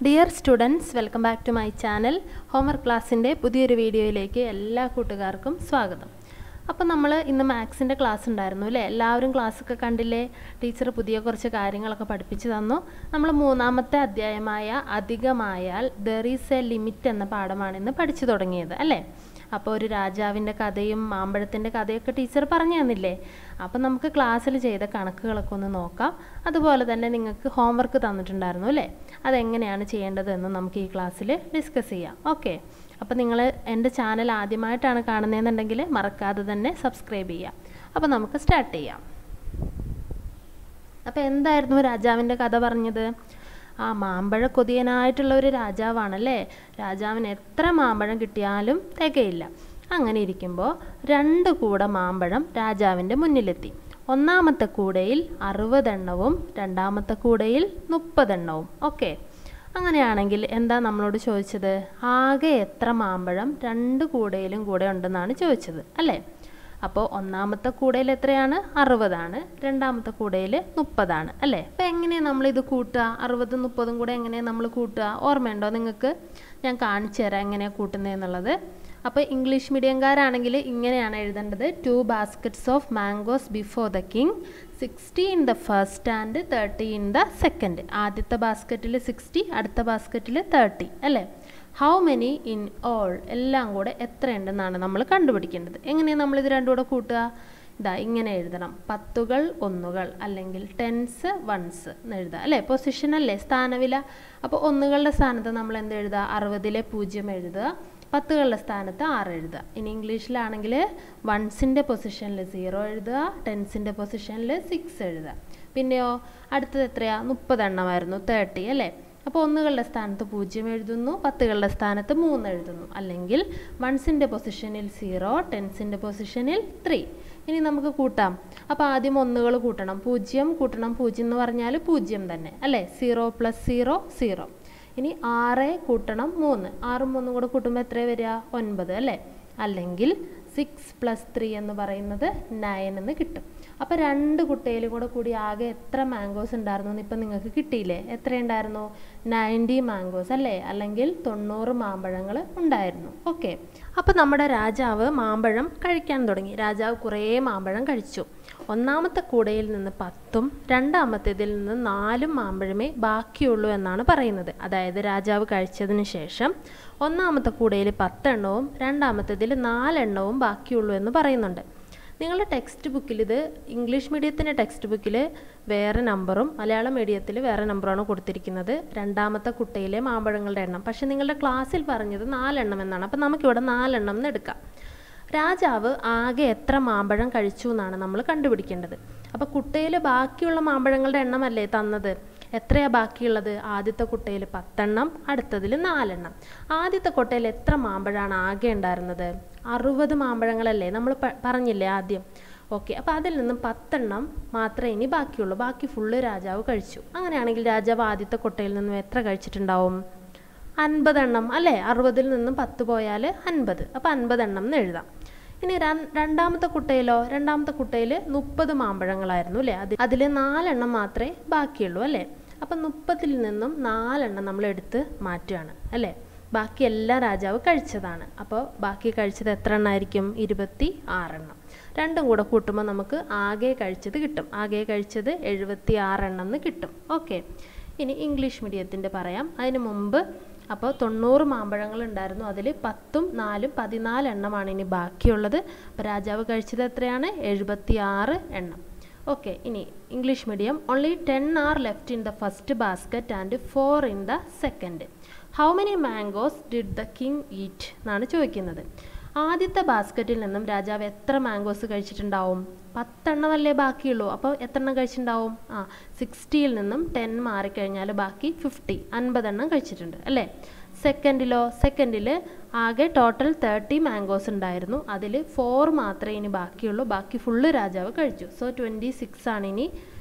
dear students welcome back to my channel homework ക്ലാസ്സിൻ്റെ പുതിയൊരു വീഡിയോയിലേക്ക് എല്ലാ കൂട്ടുകാർക്കും സ്വാഗതം അപ്പോൾ നമ്മൾ ഇന്ന് മാത്സിൻ്റെ ക്ലാസ് ഉണ്ടായിരുന്നു അല്ലേ എല്ലാവരും ക്ലാസ്സൊക്കെ കണ്ടില്ലേ ടീച്ചർ പുതിയ കുറച്ച് കാര്യങ്ങളൊക്കെ പഠിപ്പിച്ചു തന്നു നമ്മൾ മൂന്നാമത്തെ അധ്യായമായ അധികമായാൽ ദർ ഈസ് എ ലിമിറ്റ് എന്ന പാഠമാണ് ഇന്ന് പഠിച്ചു തുടങ്ങിയത് അല്ലേ അപ്പോൾ ഒരു രാജാവിൻ്റെ കഥയും മാമ്പഴത്തിൻ്റെ കഥയൊക്കെ ടീച്ചർ പറഞ്ഞു തന്നില്ലേ അപ്പോൾ നമുക്ക് ക്ലാസ്സിൽ ചെയ്ത കണക്കുകളൊക്കെ ഒന്ന് നോക്കാം അതുപോലെ തന്നെ നിങ്ങൾക്ക് ഹോംവർക്ക് തന്നിട്ടുണ്ടായിരുന്നു അല്ലേ അതെങ്ങനെയാണ് ചെയ്യേണ്ടതെന്ന് നമുക്ക് ഈ ക്ലാസ്സിൽ ഡിസ്കസ് ചെയ്യാം ഓക്കെ അപ്പോൾ നിങ്ങൾ എൻ്റെ ചാനൽ ആദ്യമായിട്ടാണ് കാണുന്നതെന്നുണ്ടെങ്കിൽ മറക്കാതെ തന്നെ സബ്സ്ക്രൈബ് ചെയ്യാം അപ്പോൾ നമുക്ക് സ്റ്റാർട്ട് ചെയ്യാം അപ്പോൾ എന്തായിരുന്നു രാജാവിൻ്റെ കഥ പറഞ്ഞത് ആ മാമ്പഴ കൊതിയനായിട്ടുള്ള ഒരു രാജാവാണല്ലേ രാജാവിന് എത്ര മാമ്പഴം കിട്ടിയാലും തികയില്ല അങ്ങനെ ഇരിക്കുമ്പോൾ രണ്ട് കൂട മാമ്പഴം രാജാവിൻ്റെ മുന്നിലെത്തി ഒന്നാമത്തെ കൂടയിൽ അറുപതെണ്ണവും രണ്ടാമത്തെ കൂടയിൽ മുപ്പതെണ്ണവും ഓക്കെ അങ്ങനെയാണെങ്കിൽ എന്താ നമ്മളോട് ചോദിച്ചത് ആകെ എത്ര മാമ്പഴം രണ്ട് കൂടയിലും കൂടെ ഉണ്ടെന്നാണ് ചോദിച്ചത് അല്ലേ അപ്പോൾ ഒന്നാമത്തെ കൂടയിൽ എത്രയാണ് അറുപതാണ് രണ്ടാമത്തെ കൂടയിൽ മുപ്പതാണ് അല്ലേ അപ്പോൾ എങ്ങനെയാണ് നമ്മളിത് കൂട്ടുക അറുപതും മുപ്പതും കൂടെ എങ്ങനെയാണ് നമ്മൾ കൂട്ടുക ഓർമ്മയുണ്ടോ നിങ്ങൾക്ക് ഞാൻ കാണിച്ചു തരാം എങ്ങനെയാണ് കൂട്ടുന്നതെന്നുള്ളത് അപ്പോൾ ഇംഗ്ലീഷ് മീഡിയംകാരാണെങ്കിൽ ഇങ്ങനെയാണ് എഴുതേണ്ടത് two baskets of mangoes before the king sixty in the first and thirty in the second ആദ്യത്തെ ബാസ്ക്കറ്റിൽ സിക്സ്റ്റി അടുത്ത ബാസ്ക്കറ്റിൽ തേർട്ടി അല്ലേ ഹൗ മെനി ഇൻ ഓൾ എല്ലാം കൂടെ എത്രയുണ്ടെന്നാണ് നമ്മൾ കണ്ടുപിടിക്കേണ്ടത് എങ്ങനെയാണ് നമ്മളിത് രണ്ടും കൂടെ കൂട്ടുക ഇതാ ഇങ്ങനെ എഴുതണം പത്തുകൾ ഒന്നുകൾ അല്ലെങ്കിൽ ടെൻസ് വൺസ് എന്ന് എഴുതുക അല്ലേ പൊസിഷൻ അല്ലേ സ്ഥാനവില അപ്പോൾ ഒന്നുകളുടെ സ്ഥാനത്ത് നമ്മൾ എന്ത് എഴുതുക അറുപതിലെ പൂജ്യം എഴുതുക പത്തുകളുടെ സ്ഥാനത്ത് ആറ് എഴുതുക ഇനി ഇംഗ്ലീഷിലാണെങ്കിൽ വൺസിൻ്റെ പൊസിഷനിൽ സീറോ എഴുതുക ടെൻസിൻ്റെ പൊസിഷനിൽ സിക്സ് എഴുതുക പിന്നെയോ അടുത്തത് എത്രയാ മുപ്പതെണ്ണമായിരുന്നു തേർട്ടി അല്ലേ അപ്പോൾ ഒന്നുകളുടെ സ്ഥാനത്ത് പൂജ്യം എഴുതുന്നു പത്തുകളുടെ സ്ഥാനത്ത് മൂന്ന് എഴുതുന്നു അല്ലെങ്കിൽ വൺസിൻ്റെ പൊസിഷനിൽ സീറോ ടെൻസിൻ്റെ പൊസിഷനിൽ ത്രീ ഇനി നമുക്ക് കൂട്ടാം അപ്പോൾ ആദ്യം ഒന്നുകൾ കൂട്ടണം പൂജ്യം കൂട്ടണം പൂജ്യം എന്ന് പറഞ്ഞാൽ പൂജ്യം തന്നെ അല്ലേ സീറോ പ്ലസ് സീറോ സീറോ ഇനി ആറ് കൂട്ടണം മൂന്ന് ആറും മൂന്നും കൂടെ കൂട്ടുമ്പോൾ എത്ര വരിക ഒൻപത് അല്ലേ അല്ലെങ്കിൽ സിക്സ് പ്ലസ് ത്രീ എന്ന് പറയുന്നത് നയൻ എന്ന് കിട്ടും അപ്പോൾ രണ്ട് കുട്ടയിലും കൂടെ കൂടി ആകെ എത്ര മാംഗോസ് ഉണ്ടായിരുന്നു എന്ന് ഇപ്പം നിങ്ങൾക്ക് കിട്ടിയില്ലേ എത്രയുണ്ടായിരുന്നു നയൻറ്റി മാംഗോസ് അല്ലേ അല്ലെങ്കിൽ തൊണ്ണൂറ് മാമ്പഴങ്ങൾ ഉണ്ടായിരുന്നു ഓക്കെ അപ്പോൾ നമ്മുടെ രാജാവ് മാമ്പഴം കഴിക്കാൻ തുടങ്ങി രാജാവ് കുറേ മാമ്പഴം കഴിച്ചു ഒന്നാമത്തെ കൂടയിൽ നിന്ന് പത്തും രണ്ടാമത്തേതിൽ നിന്ന് നാലും മാമ്പഴമേ ബാക്കിയുള്ളൂ എന്നാണ് പറയുന്നത് അതായത് രാജാവ് കഴിച്ചതിന് ശേഷം ഒന്നാമത്തെ കൂടയിൽ പത്തെണ്ണവും രണ്ടാമത്തേതിൽ നാലെണ്ണവും ബാക്കിയുള്ളൂ എന്ന് പറയുന്നുണ്ട് നിങ്ങളുടെ ടെക്സ്റ്റ് ബുക്കിൽ ഇത് ഇംഗ്ലീഷ് മീഡിയത്തിൻ്റെ ടെക്സ്റ്റ് ബുക്കിൽ വേറെ നമ്പറും മലയാളം മീഡിയത്തിൽ വേറെ നമ്പറാണ് കൊടുത്തിരിക്കുന്നത് രണ്ടാമത്തെ കുട്ടയിലെ മാമ്പഴങ്ങളുടെ എണ്ണം പക്ഷേ നിങ്ങളുടെ ക്ലാസ്സിൽ പറഞ്ഞത് നാലെണ്ണം എന്നാണ് അപ്പോൾ നമുക്കിവിടെ നാലെണ്ണം എന്ന് എടുക്കാം രാജാവ് ആകെ എത്ര മാമ്പഴം കഴിച്ചു എന്നാണ് നമ്മൾ കണ്ടുപിടിക്കേണ്ടത് അപ്പോൾ കുട്ടയിൽ ബാക്കിയുള്ള മാമ്പഴങ്ങളുടെ എണ്ണമല്ലേ തന്നത് എത്രയാ ബാക്കിയുള്ളത് ആദ്യത്തെ കുട്ടയിൽ പത്തെണ്ണം അടുത്തതിൽ നാലെണ്ണം ആദ്യത്തെ കുട്ടയിൽ എത്ര മാമ്പഴമാണ് ആകെ ഉണ്ടായിരുന്നത് അറുപത് മാമ്പഴങ്ങളല്ലേ നമ്മൾ പറഞ്ഞില്ലേ ആദ്യം ഓക്കെ അപ്പോൾ അതിൽ നിന്നും പത്തെണ്ണം മാത്രമേ ഇനി ബാക്കിയുള്ളൂ ബാക്കി ഫുള്ള് രാജാവ് കഴിച്ചു അങ്ങനെയാണെങ്കിൽ രാജാവ് ആദ്യത്തെ കൊട്ടയിൽ നിന്നും എത്ര കഴിച്ചിട്ടുണ്ടാവും അൻപതെണ്ണം അല്ലേ അറുപതിൽ നിന്നും പത്ത് പോയാൽ അൻപത് അപ്പോൾ അൻപതെണ്ണം എന്ന് എഴുതാം ഇനി രണ്ടാമത്തെ കുട്ടയിലോ രണ്ടാമത്തെ കുട്ടയിൽ മുപ്പത് മാമ്പഴങ്ങളായിരുന്നു അല്ലേ അതിൽ അതിൽ നാലെണ്ണം മാത്രമേ ബാക്കിയുള്ളൂ അല്ലേ അപ്പം മുപ്പതിൽ നിന്നും നാലെണ്ണം നമ്മൾ എടുത്ത് മാറ്റുകയാണ് അല്ലേ ബാക്കി എല്ലാം രാജാവ് കഴിച്ചതാണ് അപ്പോൾ ബാക്കി കഴിച്ചത് എത്ര എണ്ണമായിരിക്കും ഇരുപത്തി ആറെണ്ണം രണ്ടും കൂടെ കൂട്ടുമ്പോൾ നമുക്ക് ആകെ കഴിച്ചത് കിട്ടും ആകെ കഴിച്ചത് എഴുപത്തി ആറെണ്ണം എന്ന് കിട്ടും ഓക്കെ ഇനി ഇംഗ്ലീഷ് മീഡിയത്തിൻ്റെ പറയാം അതിന് മുമ്പ് അപ്പോൾ തൊണ്ണൂറ് മാമ്പഴങ്ങൾ ഉണ്ടായിരുന്നു അതിൽ പത്തും നാലും പതിനാല് എണ്ണമാണ് ഇനി ബാക്കിയുള്ളത് അപ്പോൾ രാജാവ് കഴിച്ചത് എത്രയാണ് എഴുപത്തി ആറ് എണ്ണം ഓക്കെ ഇനി English medium only ten are left in the first basket and four in the second how many mangoes did the king eat എന്നാണ് ചോദിക്കുന്നത് ആദ്യത്തെ ബാസ്ക്കറ്റിൽ നിന്നും രാജാവ് എത്ര മാംഗോസ് കഴിച്ചിട്ടുണ്ടാവും പത്തെണ്ണമല്ലേ ബാക്കിയുള്ളൂ അപ്പോൾ എത്ര എണ്ണം കഴിച്ചിട്ടുണ്ടാവും ആ സിക്സ്റ്റിയിൽ നിന്നും ടെൻ മാറിക്കഴിഞ്ഞാൽ ബാക്കി ഫിഫ്റ്റി അൻപതെണ്ണം കഴിച്ചിട്ടുണ്ട് അല്ലേ സെക്കൻഡിലോ സെക്കൻഡിൽ ആകെ ടോട്ടൽ തേർട്ടി മാംഗോസ് ഉണ്ടായിരുന്നു അതിൽ ഫോർ മാത്രമേ ഇനി ബാക്കിയുള്ളൂ ബാക്കി ഫുള്ള് രാജാവ് കഴിച്ചു സോ ട്വൻറ്റി സിക്സ് ആണ് ഇനി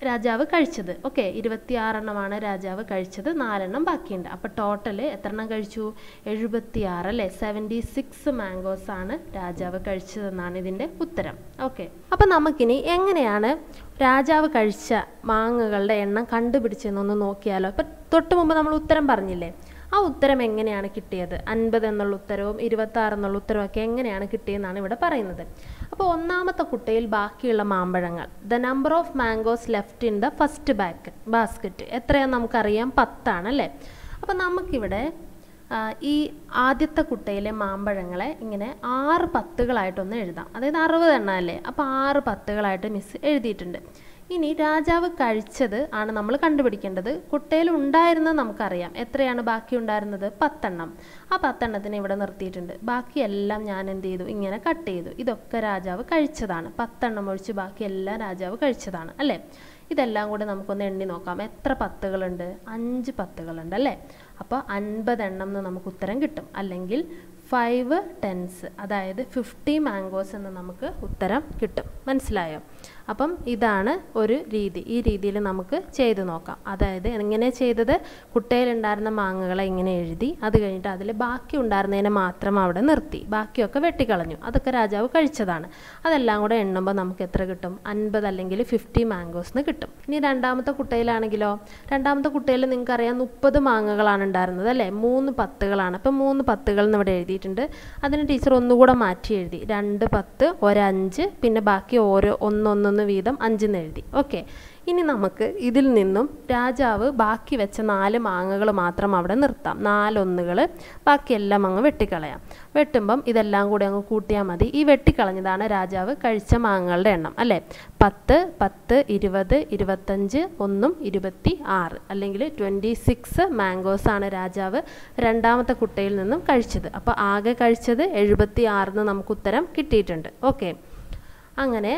രാജാവ് കഴിച്ചത് ഓക്കെ ഇരുപത്തിയാറെണ്ണമാണ് രാജാവ് കഴിച്ചത് നാലെണ്ണം ബാക്കിയുണ്ട് അപ്പോൾ ടോട്ടൽ എത്ര എണ്ണം കഴിച്ചു എഴുപത്തിയാറ് അല്ലേ സെവൻറ്റി സിക്സ് മാംഗോസ് ആണ് രാജാവ് കഴിച്ചതെന്നാണ് ഇതിൻ്റെ ഉത്തരം ഓക്കെ അപ്പോൾ നമുക്കിനി എങ്ങനെയാണ് രാജാവ് കഴിച്ച മാങ്ങകളുടെ എണ്ണം കണ്ടുപിടിച്ചതെന്നൊന്ന് നോക്കിയാലോ ഇപ്പം തൊട്ട് മുമ്പ് നമ്മൾ ഉത്തരം പറഞ്ഞില്ലേ ആ ഉത്തരം എങ്ങനെയാണ് കിട്ടിയത് അൻപത് എന്നുള്ള ഉത്തരവും ഇരുപത്താറ് എന്നുള്ള ഉത്തരവും ഒക്കെ എങ്ങനെയാണ് കിട്ടിയതെന്നാണ് ഇവിടെ പറയുന്നത് അപ്പോൾ ഒന്നാമത്തെ കുട്ടയിൽ ബാക്കിയുള്ള മാമ്പഴങ്ങൾ the number of mangoes left in the first back basket എത്രയാണെന്ന് നമുക്കറിയാം പത്താണ് അല്ലേ അപ്പോൾ നമുക്കിവിടെ ആ, ഈ ആദ്യത്തെ കുട്ടയിലെ മാമ്പഴങ്ങളെ ഇങ്ങനെ ആറ് പത്തുകളായിട്ടൊന്ന് എഴുതാം അതായത് അറുപത് എണ്ണം അല്ലേ അപ്പോൾ ആറ് പത്തുകളായിട്ട് മിസ് എഴുതിയിട്ടുണ്ട് ഇനി രാജാവ് കഴിച്ചത് ആണ് നമ്മൾ കണ്ടുപിടിക്കേണ്ടത് കുട്ടയിൽ ഉണ്ടായിരുന്നത് നമുക്കറിയാം എത്രയാണ് ബാക്കി ഉണ്ടായിരുന്നത് പത്തെണ്ണം ആ പത്തെണ്ണത്തിന് ഇവിടെ നിർത്തിയിട്ടുണ്ട് ബാക്കിയെല്ലാം ഞാൻ എന്ത് ചെയ്തു ഇങ്ങനെ കട്ട് ചെയ്തു ഇതൊക്കെ രാജാവ് കഴിച്ചതാണ് പത്തെണ്ണം ഒഴിച്ച് ബാക്കിയെല്ലാം രാജാവ് കഴിച്ചതാണ് അല്ലേ ഇതെല്ലാം കൂടെ നമുക്കൊന്ന് എണ്ണി നോക്കാം എത്ര പത്തുകളുണ്ട് അഞ്ച് പത്തുകളുണ്ട് അല്ലേ അപ്പോൾ അൻപതെണ്ണം എന്ന് നമുക്ക് ഉത്തരം കിട്ടും അല്ലെങ്കിൽ ഫൈവ് ടെൻസ് അതായത് ഫിഫ്റ്റി മാംഗോസ് എന്ന് നമുക്ക് ഉത്തരം കിട്ടും മനസ്സിലായോ അപ്പം ഇതാണ് ഒരു രീതി ഈ രീതിയിൽ നമുക്ക് ചെയ്ത് നോക്കാം അതായത് എങ്ങനെ ചെയ്തത് കുട്ടയിലുണ്ടായിരുന്ന മാങ്ങകളെ ഇങ്ങനെ എഴുതി അത് കഴിഞ്ഞിട്ട് അതിൽ ബാക്കി ഉണ്ടായിരുന്നതിനെ മാത്രം അവിടെ നിർത്തി ബാക്കിയൊക്കെ വെട്ടിക്കളഞ്ഞു അതൊക്കെ രാജാവ് കഴിച്ചതാണ് അതെല്ലാം കൂടെ എണ്ണുമ്പോൾ നമുക്ക് എത്ര കിട്ടും അൻപത് അല്ലെങ്കിൽ ഫിഫ്റ്റി മാംഗോസ് എന്ന് കിട്ടും ഇനി രണ്ടാമത്തെ കുട്ടയിലാണെങ്കിലോ രണ്ടാമത്തെ കുട്ടയിൽ നിങ്ങൾക്കറിയാം മുപ്പത് മാങ്ങകളാണ് ഉണ്ടായിരുന്നത് അല്ലേ മൂന്ന് പത്തുകളാണ് അപ്പം മൂന്ന് പത്തുകൾ എന്ന് ഇവിടെ എഴുതിയിട്ടുണ്ട് അതിന് ടീച്ചർ ഒന്നുകൂടെ മാറ്റി എഴുതി രണ്ട് പത്ത് ഒരഞ്ച് പിന്നെ ബാക്കി ഓരോ ഒന്നൊന്നൊന്ന് വീതം അഞ്ചെന്ന് എഴുതി ഓക്കെ ഇനി നമുക്ക് ഇതിൽ നിന്നും രാജാവ് ബാക്കി വെച്ച നാല് മാങ്ങകൾ മാത്രം അവിടെ നിർത്താം നാലൊന്നുകൾ ബാക്കിയെല്ലാം അങ്ങ് വെട്ടിക്കളയാം വെട്ടുമ്പം ഇതെല്ലാം കൂടി അങ്ങ് കൂട്ടിയാൽ മതി ഈ വെട്ടിക്കളഞ്ഞതാണ് രാജാവ് കഴിച്ച മാങ്ങകളുടെ എണ്ണം അല്ലേ പത്ത് പത്ത് ഇരുപത് ഇരുപത്തഞ്ച് ഒന്നും ഇരുപത്തി ആറ് അല്ലെങ്കിൽ ട്വൻറ്റി സിക്സ് മാംഗോസ് ആണ് രാജാവ് രണ്ടാമത്തെ കുട്ടയിൽ നിന്നും കഴിച്ചത് അപ്പോൾ ആകെ കഴിച്ചത് എഴുപത്തി ആറിന് നമുക്ക് ഉത്തരം കിട്ടിയിട്ടുണ്ട് ഓക്കെ അങ്ങനെ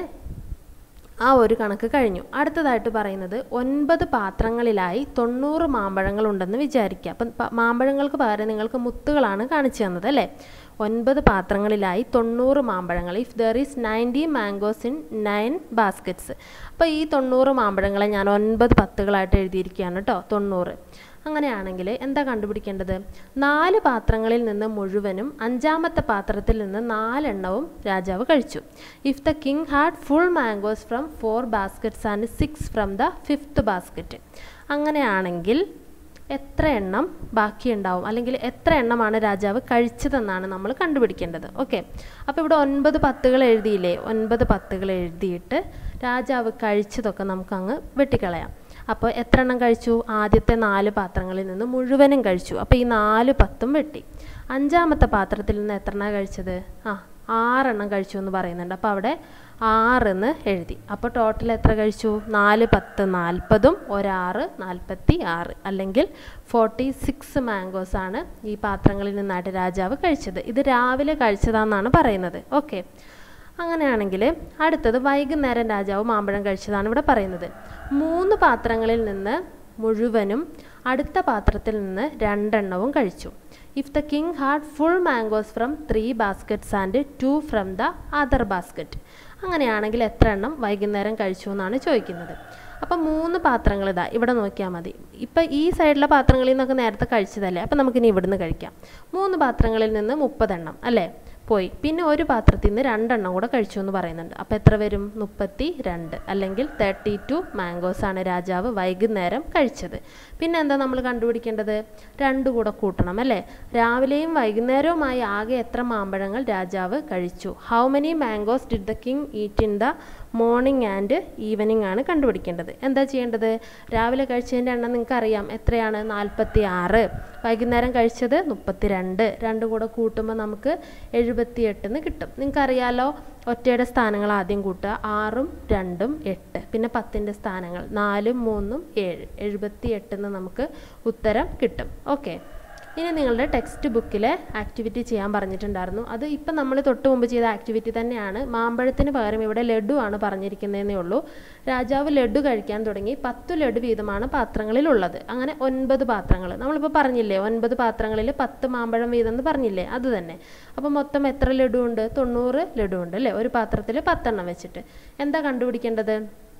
ആ ഒരു കണക്ക് കഴിഞ്ഞു അടുത്തതായിട്ട് പറയുന്നത് ഒൻപത് പാത്രങ്ങളിലായി തൊണ്ണൂറ് മാമ്പഴങ്ങൾ ഉണ്ടെന്ന് വിചാരിക്കുക അപ്പം പ- മാമ്പഴങ്ങൾക്ക് പകരം നിങ്ങൾക്ക് മുത്തുകളാണ് കാണിച്ചു തന്നത് അല്ലേ ഒൻപത് പാത്രങ്ങളിലായി തൊണ്ണൂറ് മാമ്പഴങ്ങൾ if there is ninety mangoes in nine baskets അപ്പോൾ ഈ തൊണ്ണൂറ് മാമ്പഴങ്ങളെ ഞാൻ ഒൻപത് പത്തുകളായിട്ട് എഴുതിയിരിക്കുകയാണ് കേട്ടോ തൊണ്ണൂറ് അങ്ങനെയാണെങ്കിൽ എന്താ കണ്ടുപിടിക്കേണ്ടത് നാല് പാത്രങ്ങളിൽ നിന്ന് മുഴുവനും അഞ്ചാമത്തെ പാത്രത്തിൽ നിന്ന് നാലെണ്ണവും രാജാവ് കഴിച്ചു if the king had full mangoes from four baskets and six from the fifth basket അങ്ങനെയാണെങ്കിൽ എത്ര എണ്ണം ബാക്കിയുണ്ടാവും അല്ലെങ്കിൽ എത്ര എണ്ണമാണ് രാജാവ് കഴിച്ചതെന്നാണ് നമ്മൾ കണ്ടുപിടിക്കേണ്ടത് ഓക്കെ അപ്പോൾ ഇവിടെ ഒൻപത് പത്തുകൾ എഴുതിയില്ലേ ഒൻപത് പത്തുകൾ എഴുതിയിട്ട് രാജാവ് കഴിച്ചതൊക്കെ നമുക്ക് അങ്ങ് വെട്ടിക്കളയാം അപ്പോൾ എത്ര എണ്ണം കഴിച്ചു ആദ്യത്തെ നാല് പാത്രങ്ങളിൽ നിന്ന് മുഴുവനും കഴിച്ചു അപ്പോൾ ഈ നാല് പത്തും വെട്ടി അഞ്ചാമത്തെ പാത്രത്തിൽ നിന്ന് എത്ര എണ്ണം കഴിച്ചത് ആ ആറെണ്ണം കഴിച്ചു എന്ന് പറയുന്നുണ്ട് അപ്പോൾ അവിടെ ആറെന്ന് എഴുതി അപ്പോൾ ടോട്ടൽ എത്ര കഴിച്ചു നാല് പത്ത് നാൽപ്പതും ഒരാറ് നാൽപ്പത്തി ആറ് അല്ലെങ്കിൽ ഫോർട്ടി സിക്സ് മാംഗോസ് ആണ് ഈ പാത്രങ്ങളിൽ നിന്നായിട്ട് രാജാവ് കഴിച്ചത് ഇത് രാവിലെ കഴിച്ചതാണെന്നാണ് പറയുന്നത് ഓക്കെ അങ്ങനെയാണെങ്കിൽ അടുത്തത് വൈകുന്നേരം രാജാവ് മാമ്പഴം കഴിച്ചതാണ് ഇവിടെ പറയുന്നത് മൂന്ന് പാത്രങ്ങളിൽ നിന്ന് മുഴുവനും അടുത്ത പാത്രത്തിൽ നിന്ന് രണ്ടെണ്ണവും കഴിച്ചു if the king had full mangoes from three baskets and two from the other basket അങ്ങനെയാണെങ്കിൽ എത്ര എണ്ണം വൈകുന്നേരം കഴിച്ചു എന്നാണ് ചോദിക്കുന്നത് അപ്പം മൂന്ന് പാത്രങ്ങൾ ഇതാ ഇവിടെ നോക്കിയാൽ മതി ഇപ്പം ഈ സൈഡിലെ പാത്രങ്ങളിൽ നിന്നൊക്കെ നേരത്തെ കഴിച്ചതല്ലേ അപ്പം നമുക്കിനി ഇവിടുന്ന് കഴിക്കാം മൂന്ന് പാത്രങ്ങളിൽ നിന്ന് മുപ്പതെണ്ണം അല്ലേ പോയി പിന്നെ ഒരു പാത്രത്തിൽ നിന്ന് രണ്ടെണ്ണം കൂടെ കഴിച്ചു എന്ന് പറയുന്നുണ്ട് അപ്പോൾ എത്ര വരും മുപ്പത്തി രണ്ട് അല്ലെങ്കിൽ തേർട്ടി ടു മാംഗോസ് ആണ് രാജാവ് വൈകുന്നേരം കഴിച്ചത് പിന്നെ എന്താ നമ്മൾ കണ്ടുപിടിക്കേണ്ടത് രണ്ട് കൂടെ കൂട്ടണം അല്ലേ രാവിലെയും വൈകുന്നേരവുമായി ആകെ എത്ര മാമ്പഴങ്ങൾ രാജാവ് കഴിച്ചു how many mangoes did the king eat in the morning and evening ആണ് കണ്ടുപിടിക്കേണ്ടത് എന്താ ചെയ്യേണ്ടത് രാവിലെ കഴിച്ചതിൻ്റെ എണ്ണം നിങ്ങൾക്ക് അറിയാം എത്രയാണ് നാൽപ്പത്തി ആറ് വൈകുന്നേരം കഴിച്ചത് മുപ്പത്തി രണ്ട് രണ്ടും കൂടെ കൂട്ടുമ്പോൾ നമുക്ക് എഴുപത്തി എട്ടെന്ന് കിട്ടും നിങ്ങൾക്കറിയാലോ ഒറ്റയുടെ സ്ഥാനങ്ങൾ ആദ്യം കൂട്ടുക ആറും രണ്ടും എട്ട് പിന്നെ പത്തിൻ്റെ സ്ഥാനങ്ങൾ നാലും മൂന്നും ഏഴ് എഴുപത്തി എട്ടെന്ന് നമുക്ക് ഉത്തരം കിട്ടും ഓക്കെ ഇനി നിങ്ങളുടെ ടെക്സ്റ്റ് ബുക്കിലെ ആക്ടിവിറ്റി ചെയ്യാൻ പറഞ്ഞിട്ടുണ്ടായിരുന്നു അത് ഇപ്പം നമ്മൾ തൊട്ട് മുമ്പ് ചെയ്ത ആക്ടിവിറ്റി തന്നെയാണ് മാമ്പഴത്തിന് പകരം ഇവിടെ ലഡു ആണ് പറഞ്ഞിരിക്കുന്നതെന്നേ ഉള്ളൂ രാജാവ് ലഡു കഴിക്കാൻ തുടങ്ങി പത്ത് ലഡു വീതമാണ് പാത്രങ്ങളിലുള്ളത് അങ്ങനെ ഒൻപത് പാത്രങ്ങൾ നമ്മളിപ്പോൾ പറഞ്ഞില്ലേ ഒൻപത് പാത്രങ്ങളിൽ പത്ത് മാമ്പഴം വീതം എന്ന് പറഞ്ഞില്ലേ അത് തന്നെ അപ്പോൾ മൊത്തം എത്ര ലഡു ഉണ്ട് തൊണ്ണൂറ് ലഡു ഉണ്ട് അല്ലേ ഒരു പാത്രത്തിൽ പത്തെണ്ണം വെച്ചിട്ട് എന്താ കണ്ടുപിടിക്കേണ്ടത്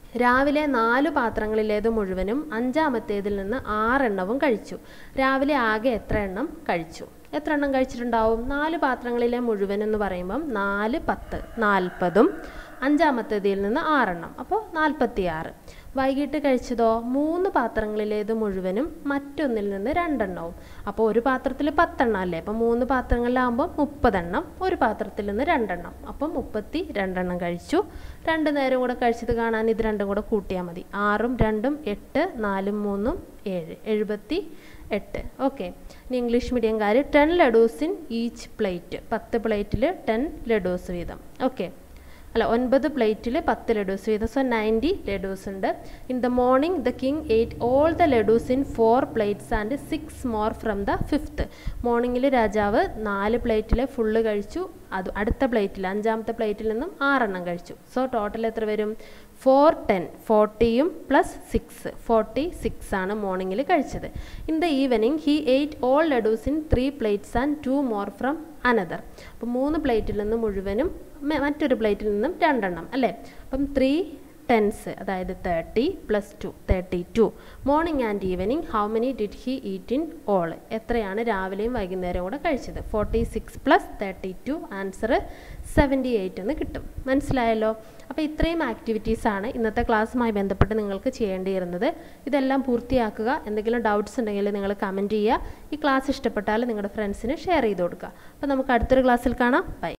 രാവിലെ നാല് പാത്രങ്ങളിലേത് മുഴുവനും അഞ്ചാമത്തേതിൽ നിന്ന് ആറെണ്ണവും കഴിച്ചു രാവിലെ ആകെ എത്ര എണ്ണം കഴിച്ചു എത്ര എണ്ണം കഴിച്ചിട്ടുണ്ടാവും നാല് പാത്രങ്ങളിലെ മുഴുവൻ എന്ന് പറയുമ്പം നാല് പത്ത് നാൽപ്പതും അഞ്ചാമത്തേതിൽ നിന്ന് ആറെണ്ണം അപ്പോൾ നാൽപ്പത്തിയാറ് വൈകിട്ട് കഴിച്ചതോ മൂന്ന് പാത്രങ്ങളിലേത് മുഴുവനും മറ്റൊന്നിൽ നിന്ന് രണ്ടെണ്ണവും അപ്പോൾ ഒരു പാത്രത്തിൽ പത്തെണ്ണം അല്ലേ അപ്പം മൂന്ന് പാത്രങ്ങളിലാകുമ്പോൾ മുപ്പതെണ്ണം ഒരു പാത്രത്തിൽ നിന്ന് രണ്ടെണ്ണം അപ്പം മുപ്പത്തി രണ്ടെണ്ണം കഴിച്ചു രണ്ട് നേരം കൂടെ കഴിച്ചത് കാണാൻ ഇത് രണ്ടും കൂടെ കൂട്ടിയാൽ മതി ആറും രണ്ടും എട്ട് നാലും മൂന്നും ഏഴ് എഴുപത്തി എട്ട് ഓക്കെ ഇനി ഇംഗ്ലീഷ് മീഡിയംകാർ ten ladoos in each plate പത്ത് പ്ലേറ്റിൽ ടെൻ ലഡൂസ് വീതം ഓക്കെ അല്ല ഒൻപത് പ്ലേറ്റിൽ പത്ത് ലഡൂസ് വീതം സോ നയൻറ്റി ലഡൂസ് ഉണ്ട് in the morning the king ate all the ladoos in four plates and six more from the fifth മോർണിംഗിൽ രാജാവ് നാല് പ്ലേറ്റിൽ ഫുള്ള് കഴിച്ചു അത് അടുത്ത പ്ലേറ്റിൽ അഞ്ചാമത്തെ പ്ലേറ്റിൽ നിന്നും ആറെണ്ണം കഴിച്ചു സോ ടോട്ടൽ എത്ര വരും ഫോർ ടെൻ ഫോർട്ടിയും പ്ലസ് സിക്സ് ഫോർട്ടി സിക്സ് ആണ് മോർണിംഗിൽ കഴിച്ചത് in the evening he ate all ladoos in three plates and two more from another അപ്പം മൂന്ന് പ്ലേറ്റിൽ നിന്ന് മുഴുവനും മ- മറ്റൊരു പ്ലേറ്റിൽ നിന്നും രണ്ടെണ്ണം അല്ലേ അപ്പം ത്രീ ടെൻസ് അതായത് thirty plus two thirty two morning and evening how many did he eat in all എത്രയാണ് രാവിലെയും വൈകുന്നേരവും കൂടെ കഴിച്ചത് forty six plus thirty two answer seventy eight എന്ന് കിട്ടും മനസ്സിലായല്ലോ അപ്പോൾ ഇത്രയും ആക്ടിവിറ്റീസ് ആണ് ഇന്നത്തെ ക്ലാസ്സുമായി ബന്ധപ്പെട്ട് നിങ്ങൾക്ക് ചെയ്യേണ്ടിയിരുന്നത് ഇതെല്ലാം പൂർത്തിയാക്കുക എന്തെങ്കിലും ഡൗട്ട്സ് ഉണ്ടെങ്കിൽ നിങ്ങൾ കമൻറ്റ് ചെയ്യുക ഈ ക്ലാസ് ഇഷ്ടപ്പെട്ടാൽ നിങ്ങളുടെ ഫ്രണ്ട്സിന് ഷെയർ ചെയ്ത് കൊടുക്കുക അപ്പോൾ നമുക്ക് അടുത്തൊരു ക്ലാസ്സിൽ കാണാം ബൈ